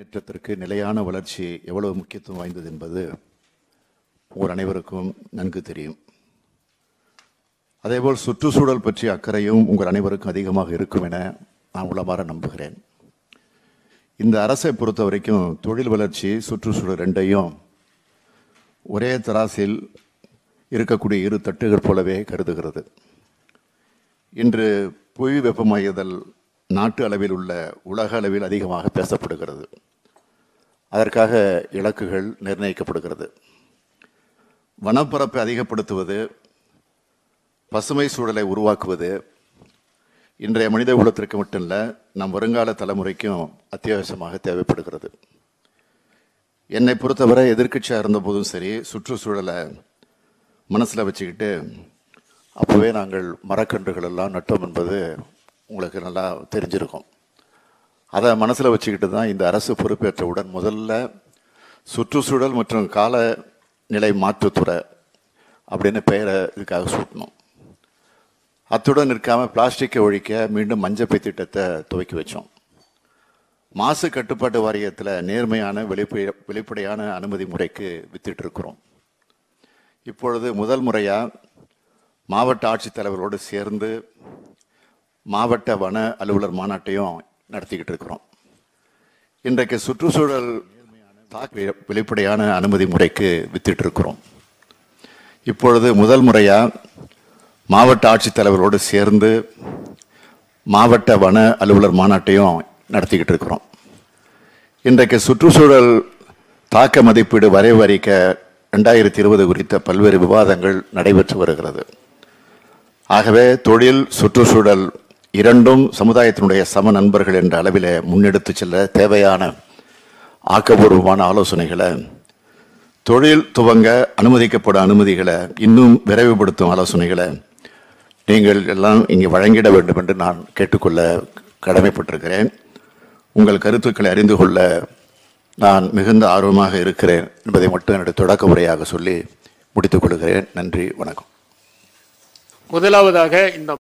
முன்னேற்றத்திற்கு நிலையான வளர்ச்சி எவ்வளவு முக்கியத்துவம் வாய்ந்தது என்பது உங்கள் அனைவருக்கும் நன்கு தெரியும் அதேபோல் சுற்றுச்சூழல் பற்றிய அக்கறையும் உங்கள் அனைவருக்கும் அதிகமாக இருக்கும் என நான் உளமாற நம்புகிறேன் இந்த அரசை பொறுத்த வரைக்கும் தொழில் வளர்ச்சி சுற்றுச்சூழல் ரெண்டையும் ஒரே தராசில் இருக்கக்கூடிய இரு தட்டுகள் போலவே கருதுகிறது இன்று புவி வெப்பமயதல் நாட்டு அளவில் உள்ள உலக அளவில் அதிகமாக பேசப்படுகிறது அதற்காக இலக்குகள் நிர்ணயிக்கப்படுகிறது வனப்பரப்பை அதிகப்படுத்துவது பசுமை சூழலை உருவாக்குவது இன்றைய மனித குலத்திற்கு மட்டுமல்ல நம் வருங்கால தலைமுறைக்கும் அத்தியாவசியமாக தேவைப்படுகிறது என்னை பொறுத்தவரை எதிர்க்கட்சியாக இருந்தபோதும் சரி சுற்றுச்சூழலை மனசில் வச்சுக்கிட்டு அப்போவே நாங்கள் மரக்கன்றுகள் எல்லாம் நட்டோம் என்பது உங்களுக்கு நல்லா தெரிஞ்சிருக்கும் அதை மனசில் வச்சுக்கிட்டு தான் இந்த அரசு பொறுப்பேற்றவுடன் முதல்ல சுற்றுச்சூழல் மற்றும் காலநிலை மாற்றுத்துறை அப்படின்னு பெயரை இதுக்காக சூட்டணும் அத்துடன் நிற்காம பிளாஸ்டிக்கை ஒழிக்க மீண்டும் மஞ்சப்பை திட்டத்தை துவக்கி வச்சோம் மாசு கட்டுப்பாட்டு வாரியத்தில் நேர்மையான வெளிப்படை வெளிப்படையான அனுமதி முறைக்கு வித்திட்டு இருக்கிறோம் இப்பொழுது முதல் முறையாக மாவட்ட ஆட்சித்தலைவரோடு சேர்ந்து மாவட்ட வன அலுவலர் மாநாட்டையும் நடத்திக்கிட்டு இருக்கிறோம் இன்றைக்கு சுற்றுச்சூழல் தாக்க வெளிப்படையான அனுமதி முறைக்கு வித்திட்டு இருக்கிறோம் இப்பொழுது முதல் முறையாக மாவட்ட ஆட்சித்தலைவரோடு சேர்ந்து மாவட்ட வன அலுவலர் மாநாட்டையும் நடத்திக்கிட்டு இருக்கிறோம் இன்றைக்கு சுற்றுச்சூழல் தாக்க மதிப்பீடு வரைவு அறிக்க ரெண்டாயிரத்தி இருபது குறித்த பல்வேறு விவாதங்கள் நடைபெற்று வருகிறது ஆகவே தொழில் சுற்றுச்சூழல் இரண்டும் சமுதாயத்தினுடைய சம நண்பர்கள் என்ற அளவில் முன்னெடுத்து செல்ல தேவையான ஆக்கப்பூர்வமான ஆலோசனைகளை தொழில் துவங்க அனுமதிக்கப்படும் அனுமதிகளை இன்னும் விரைவுபடுத்தும் ஆலோசனைகளை நீங்கள் எல்லாம் இங்கே வழங்கிட வேண்டும் என்று நான் கேட்டுக்கொள்ள கடமைப்பட்டிருக்கிறேன் உங்கள் கருத்துக்களை அறிந்து கொள்ள நான் மிகுந்த ஆர்வமாக இருக்கிறேன் என்பதை மட்டும் என்னுடைய தொடக்க உரையாக சொல்லி முடித்துக் கொள்கிறேன் நன்றி வணக்கம் முதலாவதாக இந்த